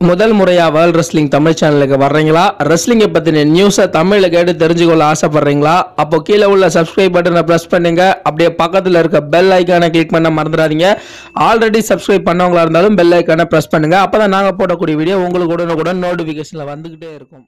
முதல் முறையா world wrestling Tamil சேனலுக்கு வர்றீங்களா ரெஸ்லிங்கை பத்தின நியூஸை தமிழ்ல கேட்டு தெரிஞ்சுக்கொள்ள ஆசைப்படுறீங்களா அப்போ கீழே உள்ள சப்ஸ்கிரைப் பட்டனை பிரஸ் பண்ணுங்க அப்படியே பக்கத்துல இருக்க பெல் ஐக்கானை கிளிக் பண்ண மறந்துடாதீங்க ஆல்ரெடி சப்ஸ்கிரைப் பண்ணவங்களா இருந்தாலும் பெல் ஐக்கானை பிரஸ் பண்ணுங்க அப்பதான் நாங்க போடக்கூடிய வீடியோ உங்களுக்கு உடனுக்குடன் நோட்டிபிகேஷன்ல வந்துகிட்டே இருக்கும்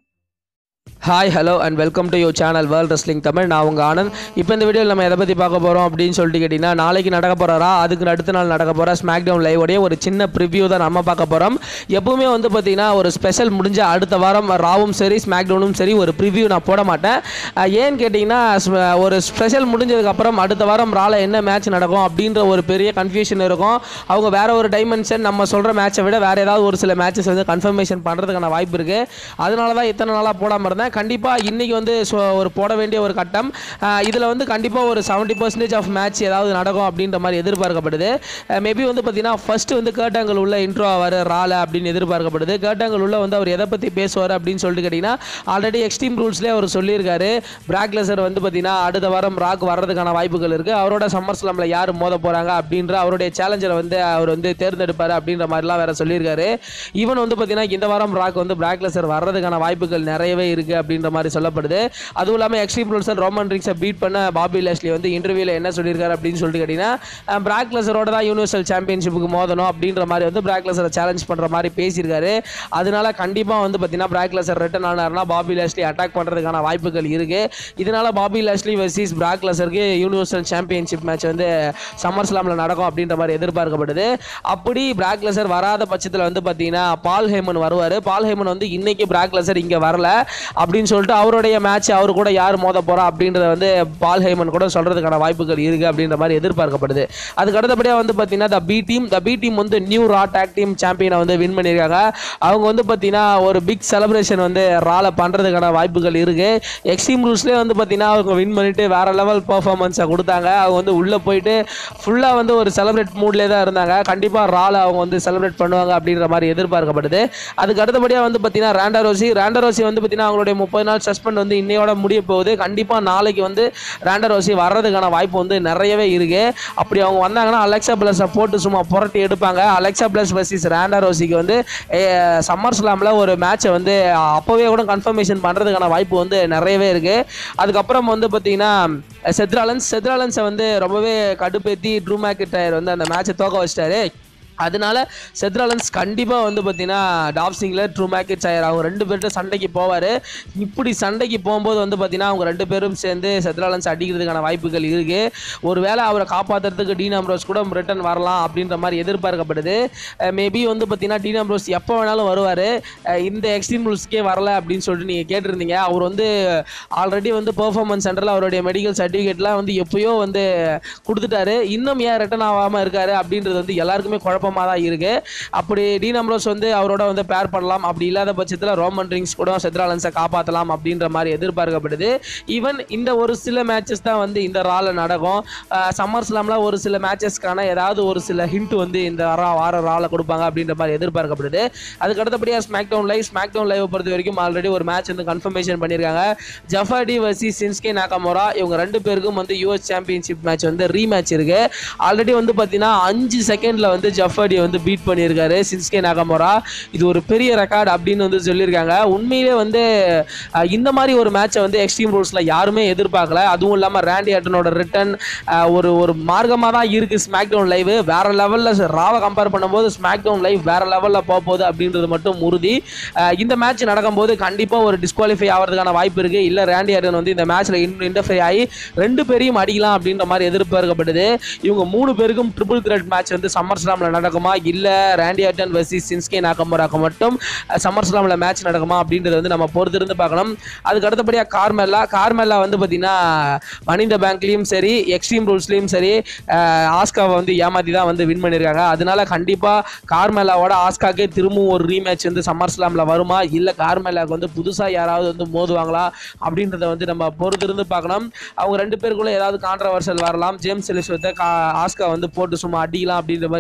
hi hello and welcome to your channel world wrestling Tamil நான் உங்கள் ஆனந்த் இப்போ இந்த வீடியோவில் நம்ம எதை பற்றி பார்க்க போகிறோம் அப்படின்னு சொல்லிட்டு கேட்டிங்கன்னா நாளைக்கு நடக்க போகிறா அதுக்கு அடுத்த நாள் நடக்க போகிற ஸ்மாக் டவுன் லைவோடைய ஒரு சின்ன ப்ரிவ்யூ தான் நம்ம பார்க்க போகிறோம் எப்பவுமே வந்து பார்த்தீங்கன்னா ஒரு ஸ்பெஷல் முடிஞ்ச அடுத்த வாரம் ராவும் சரி ஸ்மாக் டவுனும் சரி ஒரு ப்ரிவ்யூ நான் போட மாட்டேன் அஹ் ஏன்னு கேட்டிங்கன்னா ஸ்ம- ஒரு ஸ்பெஷல் முடிஞ்சதுக்கப்புறம் அடுத்த வாரம் ரால என்ன மேட்ச் நடக்கும் அப்படின்ற ஒரு பெரிய கன்ஃபியூஷன் இருக்கும் அவங்க வேற ஒரு டைமென்ஷன் நம்ம சொல்கிற மேட்சை விட வேற ஏதாவது ஒரு சில மேட்சஸ் வந்து கன்ஃபர்மேஷன் பண்ணுறதுக்கான வாய்ப்பு இருக்குது அதனால தான் இத்தனை நாளாக போடாமல் இருந்தேன் கண்டிப்பாக இன்றைக்கி வந்து so- ஒரு போட வேண்டிய ஒரு கட்டம் இதில் வந்து கண்டிப்பாக ஒரு செவன்ட்டி பர்சன்டேஜ் ஆஃப் மேட்ச் ஏதாவது நடக்கும் அப்படின்ற மாதிரி எதிர்பார்க்கப்படுது மேபி வந்து பார்த்தீங்கன்னா ஃபர்ஸ்ட் வந்து கேட்டாங்கல் உள்ள இன்ட்ரோ ஆவார் ரால அப்படின்னு எதிர்பார்க்கப்படுது கேட்டாங்கல் உள்ள வந்து அவர் எதை பற்றி பேசுவார் அப்படின்னு சொல்லிட்டு கேட்டிங்கன்னா ஆல்ரெடி எக்ஸ்ட்ரீம் ரூல்ஸ்லேயே அவர் சொல்லியிருக்காரு பிராக் லெசர் வந்து பார்த்தீங்கன்னா அடுத்த வாரம் ராக் வர்றதுக்கான வாய்ப்புகள் இருக்குது அவரோட சம்மர் ஸ்லாமில் யார் மோத போகிறாங்க அப்படின்ற அவருடைய சேலஞ்சரை வந்து அவர் வந்து தேர்ந்தெடுப்பார் அப்படின்ற மாதிரிலாம் வேற சொல்லியிருக்காரு ஈவன் வந்து பார்த்தீங்கன்னா இந்த வாரம் ராக் வந்து பிராக் லெசர் வர்றதுக்கான வாய்ப்புகள் நிறையவே இருக்குது அப்படின்ற மாதிரி சொல்லப்படுது அதுவும் இல்லாமல் எக்ஸ்ட்ரீம் ரூல்ஸ் ரோமன் ரிங்ஸை பீட் பண்ண பாபி லேஸ்லி வந்து இன்டர்வியூவில் என்ன சொல்லியிருக்காரு அப்படின்னு சொல்லிட்டு கேட்டிங்கன்னா பிராக் லெசரோட தான் யூனிவர்சல் சாம்பியன்ஷிப்புக்கு மோதணும் அப்படின்ற மாதிரி வந்து பிராக் லெசரை சேலஞ்ச் பண்ணுற மாதிரி பேசியிருக்காரு அதனால கண்டிப்பாக வந்து பார்த்தீங்கன்னா பிராக் லெசர் ரிட்டன் ஆனார்னா பாபி லேஸ்லி அட்டாக் பண்ணுறதுக்கான வாய்ப்புகள் இருக்குது இதனால பாபி லேஸ்லி வெர்சஸ் பிராக் லெசருக்கு யூனிவர்சல் சாம்பியன்ஷிப் மேட்ச் வந்து சம்மர் ஸ்லாமில் நடக்கும் அப்படின்ற மாதிரி எதிர்பார்க்கப்படுது அப்படி பிராக் லெசர் வராத பட்சத்தில் வந்து பார்த்தீங்கன்னா பால் ஹேமன் வருவார் பால் ஹேமன் வந்து இன்னைக்கு பிராக் லெசர் இங்கே வரல அப்படின்னு சொல்லிட்டு அவருடைய மேட்ச் அவர் கூட யார் மோத போறா அப்படின்றத வந்து பால் ஹேமன் கூட சொல்றதுக்கான வாய்ப்புகள் இருக்கு அப்படின்ற மாதிரி எதிர்பார்க்கப்படுது அதுக்கு அடுத்தபடியாக வந்து பார்த்தீங்கன்னா the B team the B team வந்து நியூ ரா டேக் டீம் சாம்பியனை வந்து வின் பண்ணியிருக்காங்க அவங்க வந்து பார்த்தீங்கன்னா ஒரு பிக் செலிப்ரேஷன் வந்து ரால பண்ணுறதுக்கான வாய்ப்புகள் இருக்கு எக்ஸ்ட்ரீம் ரூல்ஸ்லேயே வந்து பார்த்தீங்கன்னா அவங்க வின் பண்ணிட்டு வேற லெவல் பர்ஃபார்மன்ஸை கொடுத்தாங்க அவங்க வந்து உள்ளே போயிட்டு ஃபுல்லாக வந்து ஒரு செலிப்ரேட் மூட்லேயே தான் இருந்தாங்க கண்டிப்பாக ரால அவங்க வந்து செலிப்ரேட் பண்ணுவாங்க அப்படின்ற மாதிரி எதிர்பார்க்கப்படுது அதுக்கு அடுத்தபடியாக வந்து பார்த்தீங்கன்னா ரேண்டரோசி ரேண்டரோசி வந்து பார்த்தீங்கன்னா அவங்களுடைய முப்பது நாள் சஸ்பெண்ட் வந்து இன்னையோட முடிய போகுது கண்டிப்பாக நாளைக்கு வந்து ரேண்டரோசி வர்றதுக்கான வாய்ப்பு வந்து நிறையவே இருக்கு அப்படி அவங்க வந்தாங்கன்னா அலெக்சா பிளஸை போட்டு சும்மா புரட்டி எடுப்பாங்க அலெக்சா பிளஸ் வர்சஸ் ரேண்டரோசிக்கு வந்து சம்மர் ஸ்லாமில் ஒரு மேட்சை வந்து அப்போவே கூட கன்ஃபர்மேஷன் பண்ணுறதுக்கான வாய்ப்பு வந்து நிறையவே இருக்கு அதுக்கப்புறம் வந்து பார்த்தீங்கன்னா செத்ராலன்ஸ் செத்ராலன்ஸை வந்து ரொம்பவே கடுப்பேற்றி ட்ரூ மேக்கெட்டர் வந்து அந்த மேட்சை தோக்க வச்சிட்டாரு அதனால செத்ராலன்ஸ் கண்டிப்பாக வந்து பார்த்தீங்கன்னா டாப் சிங்கில் ட்ரூ மேக்கெட் ஆயர் அவங்க ரெண்டு பேர்கிட்ட சண்டைக்கு போவார் இப்படி சண்டைக்கு போகும்போது வந்து பார்த்தீங்கன்னா அவங்க ரெண்டு பேரும் சேர்ந்து செத்ராலன்ஸ் அடிக்கிறதுக்கான வாய்ப்புகள் இருக்கு ஒருவேளை அவரை காப்பாற்றுறதுக்கு டீன் அம்ரோஸ் கூட ரிட்டர்ன் வரலாம் அப்படின்ற மாதிரி எதிர்பார்க்கப்படுது மேபி வந்து பார்த்தீங்கன்னா டீன் அம்ரோஸ் எப்போ வேணாலும் வருவார் இந்த எக்ஸ்ட்ரீம் ரூல்ஸ்க்கே வரல அப்படின்னு சொல்லிட்டு நீங்கள் கேட்டிருந்தீங்க அவர் வந்து ஆல்ரெடி வந்து பெர்ஃபார்மன்ஸ் சென்டரில் அவருடைய மெடிக்கல் சர்டிஃபிகேட்லாம் வந்து எப்பயோ வந்து கொடுத்துட்டாரு இன்னும் ஏன் ரிட்டர்ன் ஆகாமல் இருக்காரு அப்படின்றது வந்து எல்லாருக்குமே குழப்பமாக தான் இருக்கு அப்படி டீன் அம்ரோஸ் வந்து அவரோட வந்து பேர் பண்ணலாம் அப்படி இல்லாத பட்சத்தில் ரோமன் ரிங்ஸ் கூட செத்ராலன்ஸை காப்பாற்றலாம் அப்படின்ற மாதிரி எதிர்பார்க்கப்படுது ஈவன் இந்த ஒரு சில மேட்சஸ் தான் வந்து இந்த ரால நடக்கும் சம்மர் ஸ்லாம்ல ஒரு சில மேட்சஸ்க்கான ஏதாவது ஒரு சில ஹிண்ட் வந்து இந்த ரா வார ரால கொடுப்பாங்க அப்படின்ற மாதிரி எதிர்பார்க்கப்படுது அதுக்கு அடுத்தபடியாக SmackDown live SmackDown live பொறுத்த வரைக்கும் ஆல்ரெடி ஒரு மேட்ச் வந்து கன்ஃபர்மேஷன் பண்ணியிருக்காங்க ஜஃபாடி வர்சி சின்ஸ்கே நாகமோரா இவங்க ரெண்டு பேருக்கும் வந்து யூஎஸ் சாம்பியன்ஷிப் மேட்ச் வந்து ரீமேட்ச் இருக்கு ஆல்ரெடி வந்து பார்த்தீங்கன்னா அஞ்சு செகண்ட்ல வந்து ஜஃபாடி வந்து பீட் பண்ணியிருக்காரு சின்ஸ்கே நாகமோரா இது ஒரு பெரிய ரெக்கார்ட் அப்படின்னு வந்து சொல்லியிருக்காங்க உண்மையிலே வந்து அஹ், இந்த மாதிரி ஒரு மேட்சை வந்து எக்ஸ்ட்ரீம் ரூல்ஸில் யாருமே எதிர்பார்க்கல அதுவும் இல்லாமல் ரேண்டி ஆட்டனோட ரிட்டன் ஒரு ஒரு மார்க்கமாக தான் இருக்குது ஸ்மாக் டவுன் லைவ் வேற லெவலில் ராவை கம்பேர் பண்ணும்போது ஸ்மாக் டவுன் லைவ் வேற லெவலில் போக போகுது அப்படின்றது மட்டும் உறுதி அஹ், இந்த மேட்ச் நடக்கும்போது கண்டிப்பாக ஒரு டிஸ்குவாலிஃபை ஆகிறதுக்கான வாய்ப்பு இருக்குது இல்லை ரேண்டி ஆட்டன் வந்து இந்த மேட்ச்சில் இன்டர்ஃபை ஆகி ரெண்டு பேரையும் அடிக்கலாம் அப்படின்ற மாதிரி எதிர்பார்க்கப்படுது இவங்க மூணு பேருக்கும் ட்ரிபிள் த்ரெட் மேட்ச் வந்து சம்மர் ஸ்லாமில் நடக்குமா இல்லை ரேண்டி ஆட்டன் வெர்சஸ் சின்ஸ்கே நாக்கமோராக்கு மட்டும் சம்மர் ஸ்லாமில் மேட்ச் நடக்குமா அப்படின்றத வந்து நம்ம பொறுத்திருந்து பார்க்கணும் அதுக்கு அடுத்தபடியாக கார்மெல்லா கார்மெல்லா வந்து பார்த்தீங்கன்னா மணிந்த பேங்க்லேயும் சரி எக்ஸ்ட்ரீம் ரூல்ஸ்லேயும் சரி அஹ், ஆஸ்காவை வந்து ஏமாத்தி தான் வந்து வின் பண்ணியிருக்காங்க அதனால கண்டிப்பாக கார்மெல்லாவோட ஆஸ்காக்கே திரும்பவும் ஒரு ரீமேட்ச் வந்து சம்மர் ஸ்லாமில் வருமா இல்லை கார்மெல்லாக்கு வந்து புதுசாக யாராவது வந்து மோதுவாங்களா அப்படின்றத வந்து நம்ம பொறுத்திருந்து பார்க்கணும் அவங்க ரெண்டு பேருக்குள்ள ஏதாவது கான்ட்ரவர்சல் வரலாம் ஜேம்ஸ் எலிஸ்வத்தை கா ஆஸ்கா வந்து போட்டு சும்மா அடிக்கலாம் அப்படின்ற மாதிரி எதிர்பார்க்கப்படுது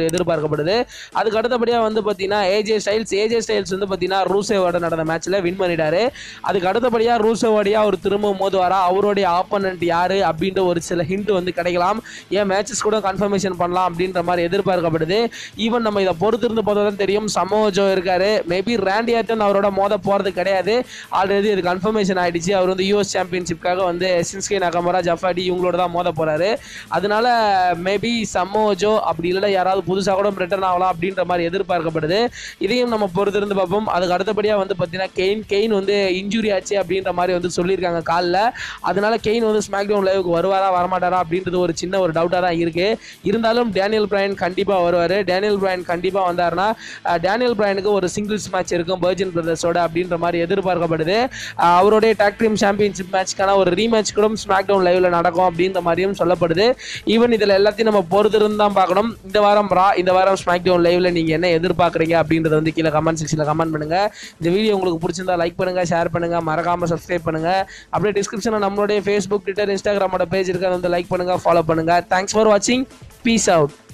எதிர்பார்க்கப்படுது அதுக்கு அடுத்தபடியாக வந்து பார்த்தீங்கன்னா ஏஜே ஸ்டைல்ஸ் ஏஜே ஸ்டைல்ஸ் வந்து பார்த்தீங்கன்னா ரூசேவோட நடந்த மேட்ச்சில் வின் பண்ணிட்டாரு அதுக்கு அடுத்தபடியாக ரூசேவோடைய அவர் திரும்ப மோதுவாரா அவருடைய ஆப்போனன்ட் யாரு அப்படின்ற ஒரு சில ஹிண்ட் வந்து கிடைக்கலாம் ஏன் மேட்சஸ் கூட கன்ஃபர்மேஷன் பண்ணலாம் அப்படின்ற மாதிரி எதிர்பார்க்கப்படுது ஈவன் நம்ம இதை பொறுத்திருந்து பார்த்தா தான் தெரியும் சமோஜோ இருக்காரு மேபி ரேண்டி ஆர்டன் அவரோட மோத போகிறது கிடையாது ஆல்ரெடி இது கன்ஃபர்மேஷன் ஆயிடுச்சு அவர் வந்து யூஎஸ் சாம்பியன்ஷிப்காக வந்து சின்ஸ்கே நகமரா ஜஃபாடி இவங்களோட தான் மோத போறாரு அதனால மேபி சமோஜோ அப்படி இல்லைன்னா யாராவது புதுசாக கூட ரிட்டர்ன் ஆகலாம் அப்படின்ற மாதிரி எதிர்பார்க்கப்படுது இதையும் நம்ம பொறுத்திருந்து பார்ப்போம் அதுக்கு அடுத்தபடியாக வந்து பார்த்தீங்கன்னா கெயின் கெயின் வந்து இன்ஜுரி ஆச்சு அப்படின்ற மாதிரி வந்து சொல்லியிருக்காங்க காலில் அதனால கெயின் வந்து ஸ்மாக் டவுன் லைவுக்கு வருவாரா வரமாட்டாரா அப்படின்றது ஒரு சின்ன ஒரு டவுட்டாக தான் இருக்கு இருந்தாலும் டேனியல் பிரைன் கண்டிப்பாக வருவார் டேனியல் பிரைன் கண்டிப்பாக வந்தாருன்னா அஹ், டேனியல் பிரைனுக்கு ஒரு சிங்கிள்ஸ் மேட்ச் இருக்கும் பர்ஜின் பிரதர்ஸோட அப்படின்ற மாதிரி எதிர்பார்க்கப்படுது அஹ், அவருடைய டாக் டீம் சாம்பியன்ஷிப் மேட்ச்க்கான ஒரு ரீமேட்ச் கூட ஸ்மாக் டவுன் லைவ்ல நடக்கும் அப்படின்ற மாதிரியும் சொல்லப்படுது ஈவன் இதில் எல்லாத்தையும் நம்ம பொறுத்திருந்து தான் பார்க்கணும் இந்த வாரம் ரா இந்த வாரம் ஸ்மாக் டவுன் லைவ்ல நீங்கள் என்ன எதிர்பார்க்குறீங்க அப்படின்றத வந்து கீழே கமெண்ட் செக்ஷனில் கமெண்ட் பண்ணுங்க இந்த வீடியோ உங்களுக்கு பிடிச்சிருந்தா லைக் பண்ணுங்க ஷேர் பண்ணுங்க மறக்காம சப்ஸ்கிரைப் பண்ணுங்க அப்படியே டிஸ்கிரிப்ஷனில் நம்மளுடைய ஃபேஸ்புக் ட்விட்டர் இன்ஸ்டாகிராமோட பேஜ் இருக்கு அதை வந்து லைக் பண்ணுங்க ஃபாலோ பண்ணுங்க தேங்க்ஸ் ஃபார் வாட்சிங் பீஸ் அவுட்